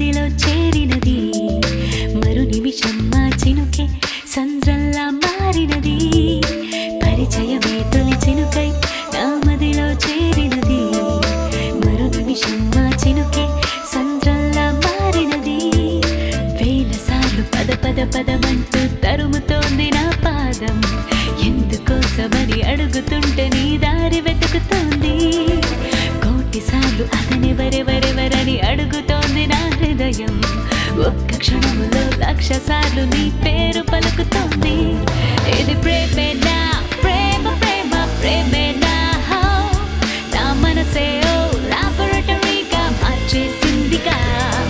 మదిలో చేరినది మరు నిమిషం మా చినుకే సంద్రంలా మారినది పరిచయమే తొలి చినుకై నా మదిలో చేరినది మరు నిమిషం మా చినుకే సంద్రంలా మారినది వేల సార్లు పద పద పదమంటూ తరుముతోంది నా పాదం ఎందుకోసమని అడుగుతుంటే నీ దారి వెతుకుతోంది కోటి సార్లు అతనెవరెవరెవరని అడుగుతోంది నా హృదయం ఒక్క క్షణములో లక్ష సార్లు నీ పేరు పలుకుతోంది ఇది ప్రేమేనా ప్రేమ ప్రేమ ప్రేమేనా నా మనసే ఓ లాబొరేటరీగా మార్చేసిందిగా